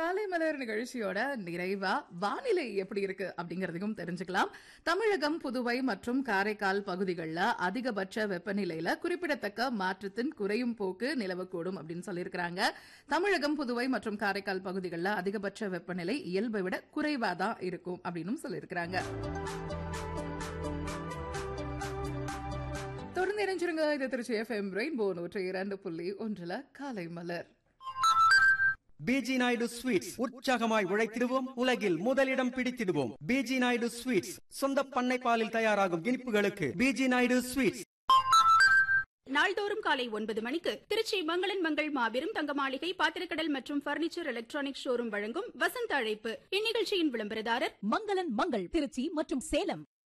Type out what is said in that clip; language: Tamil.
காலை மலர் நிகழ்ச்சியோட நிறைவா வானிலை எப்படி இருக்கு அப்படிங்கறதையும் தெரிஞ்சுக்கலாம் தமிழகம் புதுவை மற்றும் காரைக்கால் பகுதிகளில் அதிகபட்ச வெப்பநிலையில குறிப்பிடத்தக்க மாற்றத்தின் குறையும் போக்கு நிலவக்கூடும் அப்படின்னு சொல்லியிருக்கிறாங்க தமிழகம் புதுவை மற்றும் காரைக்கால் பகுதிகளில் அதிகபட்ச வெப்பநிலை இயல்பை விட குறைவா தான் இருக்கும் அப்படின்னு சொல்லியிருக்கிறாங்க தொடர்ந்து இணைஞ்சிருங்க இது திருச்சி எஃப்எம் ரெயின்போ நூற்றி இரண்டு புள்ளி ஒன்றுல காலை மலர் பிஜி நாயுடு ஸ்வீட்ஸ் உற்சாகமாய் உழைத்திடுவோம் உலகில் முதலிடம் பிடித்திடுவோம் பிஜி நாயுடு ஸ்வீட்ஸ் சொந்த பண்ணை பாலில் தயாராகும் இனிப்புகளுக்கு பிஜி நாயுடு ஸ்வீட்ஸ் நாள்தோறும் காலை ஒன்பது மணிக்கு திருச்சி மங்களன் மங்கள் மாபெரும் தங்க மாளிகை பாத்திரக்கடல் மற்றும் பர்னிச்சர் எலக்ட்ரானிக் ஷோரூம் வழங்கும் வசந்த அழைப்பு இந்நிகழ்ச்சியின் விளம்பரதாரர் மங்களன் மங்கள் திருச்சி மற்றும் சேலம்